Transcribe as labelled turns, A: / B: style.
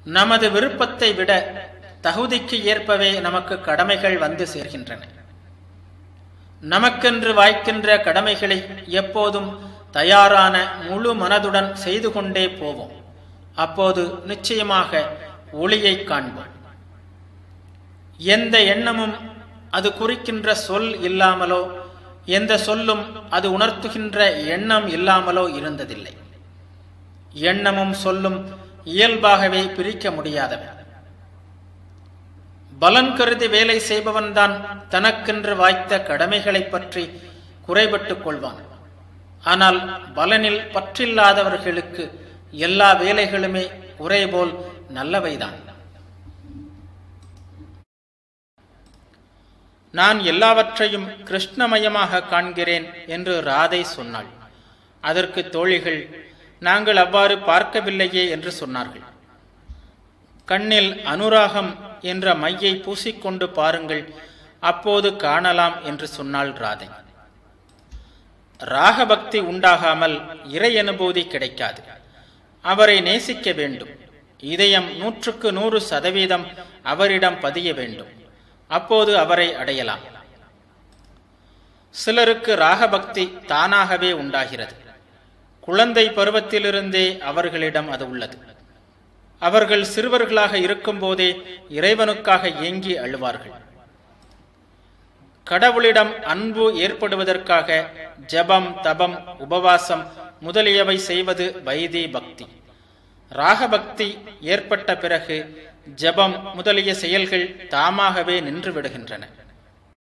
A: நமது விருப்பத்தை விட தகுதிக்கு ஏற்பவே நமக்கு கடமைகள் வந்து சேர்கின்றன நமக்கென்று வாய்க்கின்ற கடமைகளை எப்போதும் தயாரான முழு மனதுடன் செய்து கொண்டே போவோம் அப்போது நிச்சயமாக ஒளியை காண்போம் எந்த எண்ணமும் அது குறிக்கின்ற சொல் இல்லாமலோ எந்த சொல்லும் அது உணர்த்துகின்ற எண்ணம் இல்லாமலோ இருந்ததில்லை எண்ணமும் சொல்லும் இயல்பாகவே பிரிக்க முடியாதவை பலன் கருதி வேலை செய்பவன்தான் தனக்கென்று வாய்த்த கடமைகளைப் பற்றி குறைபட்டுக் கொள்வான் ஆனால் பலனில் பற்றில்லாதவர்களுக்கு எல்லா வேலைகளுமே குறைபோல் நல்லவைதான் நான் எல்லாவற்றையும் கிருஷ்ணமயமாக காண்கிறேன் என்று ராதை சொன்னாள் அதற்கு தோழிகள் நாங்கள் அவ்வாறு பார்க்கவில்லையே என்று சொன்னார்கள் கண்ணில் அனுராகம் என்ற மையை பூசிக்கொண்டு பாருங்கள் அப்போது காணலாம் என்று சொன்னாள் ராதை ராகபக்தி உண்டாகாமல் இறை அனுபூதி கிடைக்காது அவரை நேசிக்க வேண்டும் இதயம் நூற்றுக்கு நூறு சதவீதம் அவரிடம் பதிய வேண்டும் அப்போது அவரை அடையலாம் சிலருக்கு ராகபக்தி தானாகவே உண்டாகிறது குழந்தை பருவத்திலிருந்தே அவர்களிடம் அது உள்ளது அவர்கள் சிறுவர்களாக இருக்கும்போதே இறைவனுக்காக ஏங்கி அழுவார்கள் கடவுளிடம் அன்பு ஏற்படுவதற்காக ஜபம் தபம் உபவாசம் முதலியவை செய்வது வைதி பக்தி ராகபக்தி ஏற்பட்ட பிறகு ஜபம் முதலிய செயல்கள் தாமாகவே நின்று விடுகின்றன